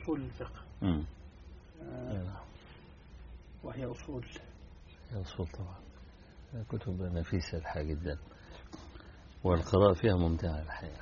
أصول الفقه مم. آه، وهي أصول يا أصول طبعا كتب نفيسة الحقيقة جدا والقراءة فيها ممتعة الحقيقة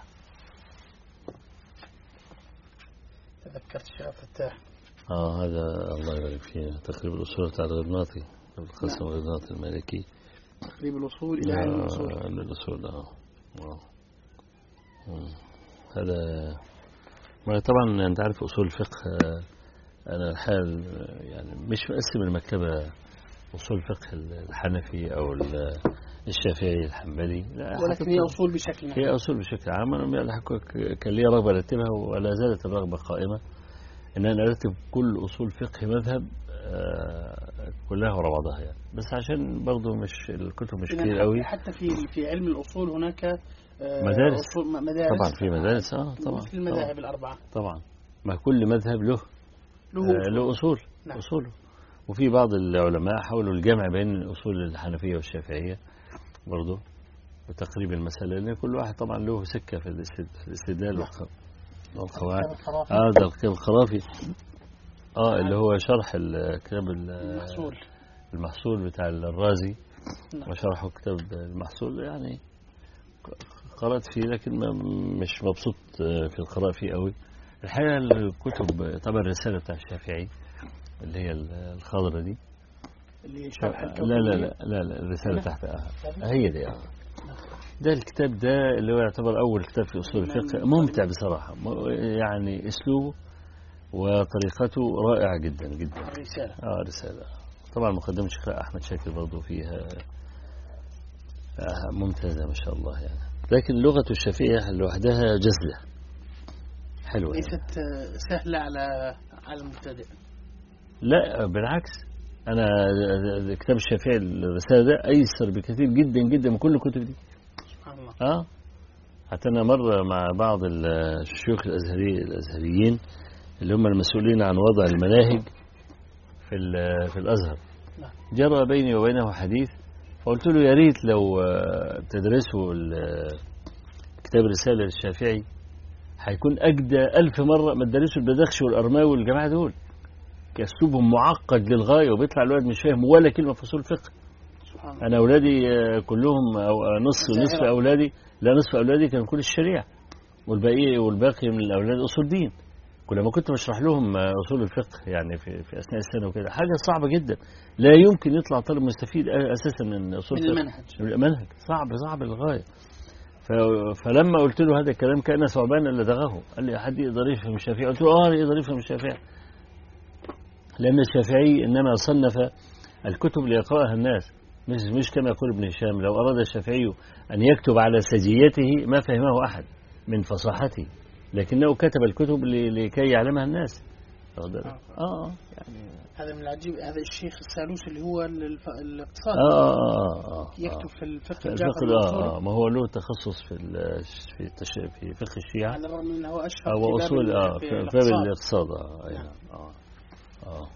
تذكرت شيخ فتاح اه هذا الله يبارك فيه تقريب الأصول بتاع الغرناطي القاسم الغرناطي المالكي تقريب الوصول إلى علم الأصول آه، علم الأصول اه آه. مم. هذا ما طبعا أنت عارف أصول الفقه آه، أنا الحال آه، يعني مش مقسم المكتبة أصول الفقه الحنفي أو ال- الشافعي الحنبلي لا ولكن هي أصول بشكل عام هي أصول بشكل عام أنا يعني حك- كان لي رغبة أرتبها ولا زالت الرغبة قائمة إن أنا أرتب كل أصول فقه مذهب آه، كلها ورا بعضها يعني بس عشان برضو مش الكتب مش إذن كتير حتى- قوي حتى في في علم الأصول هناك آه، مدارس. أصول م- مدارس طبعا في مدارس اه طبعا مثل المذاهب الأربعة طبعا ما كل مذهب له له آه، له أصول نعم. أصوله وفي بعض العلماء حاولوا الجمع بين الأصول الحنفية والشافعية برضو وتقريب المسألة لأن كل واحد طبعا له سكة في الاستد- في الاستدلال نعم. والق- والقواعد كتاب الخرافي هذا الكتاب الخرافي اه اللي هو شرح الكتاب ال- المحصول المحصول بتاع الرازي نعم. وشرحه كتاب المحصول يعني قرأت فيه لكن ما مش مبسوط في القراءة فيه قوي الحقيقة الكتب طبعا الرسالة بتاع الشافعي اللي هي الخضرة دي اللي شرح لا الكوكب لا لا لا, لا الرسالة تحت آه. هي دي آه. ده الكتاب ده اللي هو يعتبر أول كتاب في أصول الفقه ممتع بصراحة م- يعني أسلوبه وطريقته رائعة جدا جدا الرسالة اه رسالة طبعا مقدمة الشيخ أحمد شاكر برضو فيها آه ممتازة ما شاء الله يعني لكن لغة الشافعية لوحدها جزلة حلوة يعني. ليست آه، سهلة على على المبتدئ لا بالعكس أنا كتاب الشافعي الرسالة ده أيسر بكثير جدا جدا من كل الكتب دي سبحان الله اه حتى أنا مرة مع بعض الشيوخ الأزهري الأزهريين اللي هم المسؤولين عن وضع المناهج في ال- في الأزهر نعم. جرى بيني وبينه حديث فقلت له يا ريت لو آه، تدرسوا ال- كتاب الرسالة للشافعي هيكون أجدى ألف مرة ما تدرسوا البدخش والأرماوي والجماعة دول أسلوبهم معقد للغاية وبيطلع الولد مش فاهم ولا كلمة في أصول الفقه سبحان الله أنا أولادي آه، كلهم أو آه، نصف الزاهرة. نصف أولادي لا نصف أولادي كانوا كل الشريعة والباقي والباقي من الأولاد أصول دين كل ما كنت بشرح لهم آه، أصول الفقه يعني في, في أثناء السنة وكده حاجة صعبة جدا لا يمكن يطلع طالب مستفيد آه، أساسا من أصول من الفقه المنهج من المنهج صعب صعب للغاية ف- فلما قلت له هذا الكلام كان ثعبان لدغه قال لي حد يقدر يفهم الشافعي قلت له اه يقدر يفهم الشافعي لأن الشافعي إنما صنف الكتب ليقرأها الناس مش مش كما يقول ابن هشام لو أراد الشافعي أن يكتب على سجيته ما فهمه أحد من فصاحته لكنه كتب الكتب ل- لكي يعلمها الناس واخد بالك؟ آه. اه اه يعني هذا من العجيب هذا الشيخ السالوس اللي هو الف- الاقتصاد اه اه اه, آه. يكتب في الفقه في الجعفري الفقه اه, الأصولي آه ما هو له تخصص في ال- في التش- في فقه الشيعة على الرغم من انه اشهر أو في باب أصول ال- اه في في باب الاقتصاد. الاقتصاد اه أي نعم. نعم. اه اه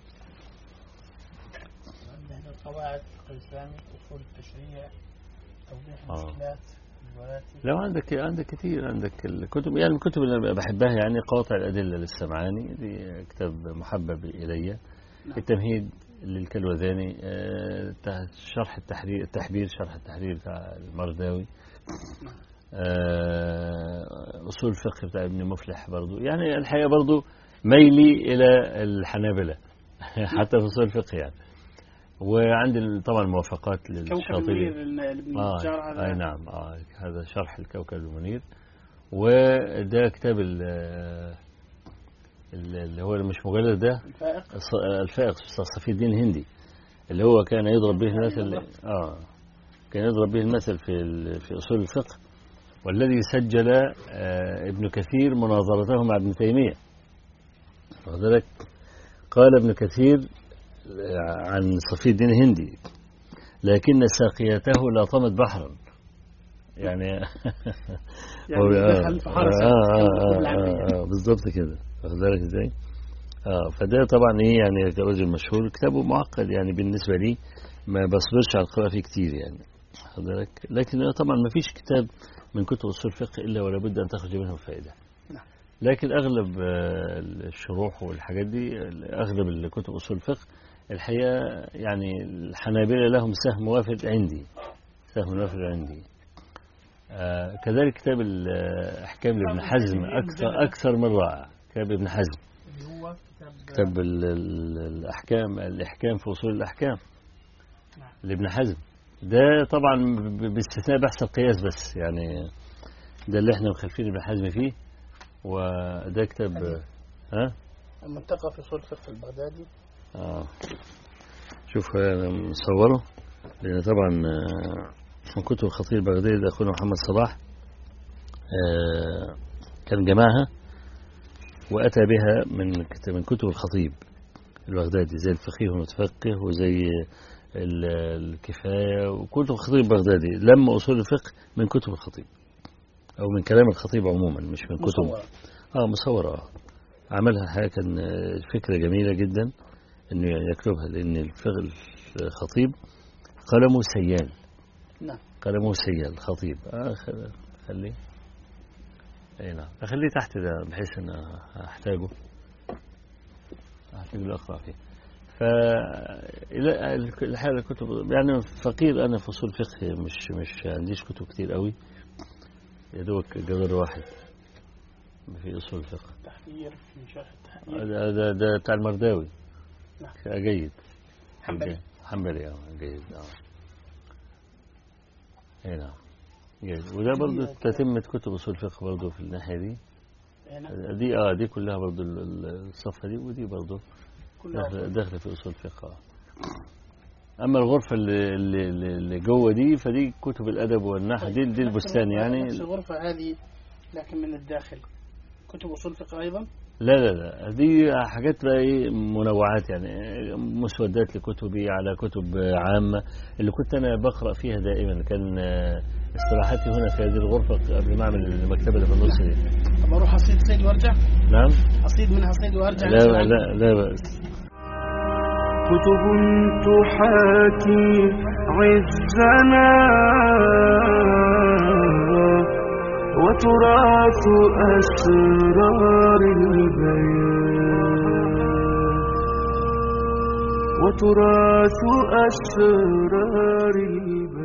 عندنا قواعد الفقه الاسلامي اصول التشريع توضيح آه. المشكلات الولاة لو عندك عندك كثير عندك الكتب يعني الكتب اللي أنا بحبها يعني قاطع الأدلة للسمعاني دي كتاب محبب إلي نعم. التمهيد للكلوذاني آه، ت- شرح التحرير التحبير شرح التحرير بتاع المرداوي نعم. آه، أصول الفقه بتاع ابن مفلح برضو يعني الحقيقة برضو ميلي إلى الحنابلة حتى في أصول الفقه يعني وعندي طبعا موافقات كوكب للشاطبي المنير لابن آه النجار هذا أي نعم آه هذا شرح الكوكب المنير وده كتاب ال- ال- اللي هو مش مجلد ده الفائق الص- الفائق صفي الدين الهندي اللي هو كان يضرب به المثل اه كان يضرب به المثل في ال- في اصول الفقه والذي سجل آه ابن كثير مناظرته مع ابن تيميه واخد بالك؟ قال ابن كثير آه، عن صفي الدين الهندي لكن ساقيته لا طمت بحرا يعني يعني آه، دخل في حرس آه آه كما آه يقول العامية. آه آه بالضبط كده واخد بالك ازاي؟ اه فده طبعا ايه يعني كرجل مشهور كتابه معقد يعني بالنسبه لي ما بصبرش على القراءه فيه كتير يعني واخد بالك لكن طبعا ما فيش كتاب من كتب اصول الفقه الا ولا بد ان تخرج منه فائده نعم. لكن أغلب آه، الشروح والحاجات دي أغلب الكتب أصول الفقه الحقيقة يعني الحنابلة لهم سهم وافد عندي سهم وافد عندي آه، كذلك كتاب الأحكام لابن حزم أكثر أكثر من رائع كتاب ابن حزم اللي هو كتاب كتاب ال- ال- الأحكام الإحكام في أصول الأحكام نعم. لابن حزم ده طبعا ب- باستثناء بحث القياس بس يعني ده اللي احنا مخالفين ابن حزم فيه وده كتاب ها المنطقة في أصول الفقه البغدادي اه شوف انا مصوره لان طبعا آه، من كتب الخطيب البغدادي ده اخونا محمد صلاح آه، كان جمعها واتى بها من كت- من كتب الخطيب البغدادي زي الفقيه والمتفقه وزي ال- الكفايه وكتب الخطيب البغدادي لما اصول الفقه من كتب الخطيب او من كلام الخطيب عموما مش من كتب مصورة اه مصورة اه عملها حاجة كان آه، فكرة جميلة جدا انه يكتبها لان الفقه الخطيب قلمه سيال نعم قلمه سيال خطيب آه خ- خليه اي نعم اخليه تحت ده بحيث ان احتاجه احتاج له اقرا فيه ف إلى- الحقيقة الكتب يعني فقير انا في اصول فقه مش مش عنديش كتب كتير قوي يا دوبك جدار واحد في اصول الفقه تحرير في شرح التحرير ده ده, ده بتاع المرداوي نعم. جيد حنبلي حنبلي اه جيد اه اي نعم جيد وده برضه تتمة كتب اصول الفقه برضه في الناحية دي هنا دي اه دي كلها برضه ال- ال- الصفحة دي ودي برضه كلها داخلة أصول. داخلة في اصول الفقه آه. اما الغرفة اللي, اللي, اللي- اللي جوه دي فدي كتب الادب والنحو دي دي البستان يعني نفس الغرفة هذه لكن من الداخل كتب أصول الفقه أيضا لا لا لا دي حاجات بقى ايه منوعات يعني مسودات لكتبي على كتب عامة اللي كنت أنا بقرأ فيها دائما كان آه، استراحتي هنا في هذه الغرفة قبل ما أعمل المكتبة اللي في النص دي طب أروح أصيد صيد وأرجع نعم أصيد منها صيد وأرجع لا نسمع. لا لا بأس كتب تحاكي عزنا وتراث أسرار البيان وتراث أسرار البيان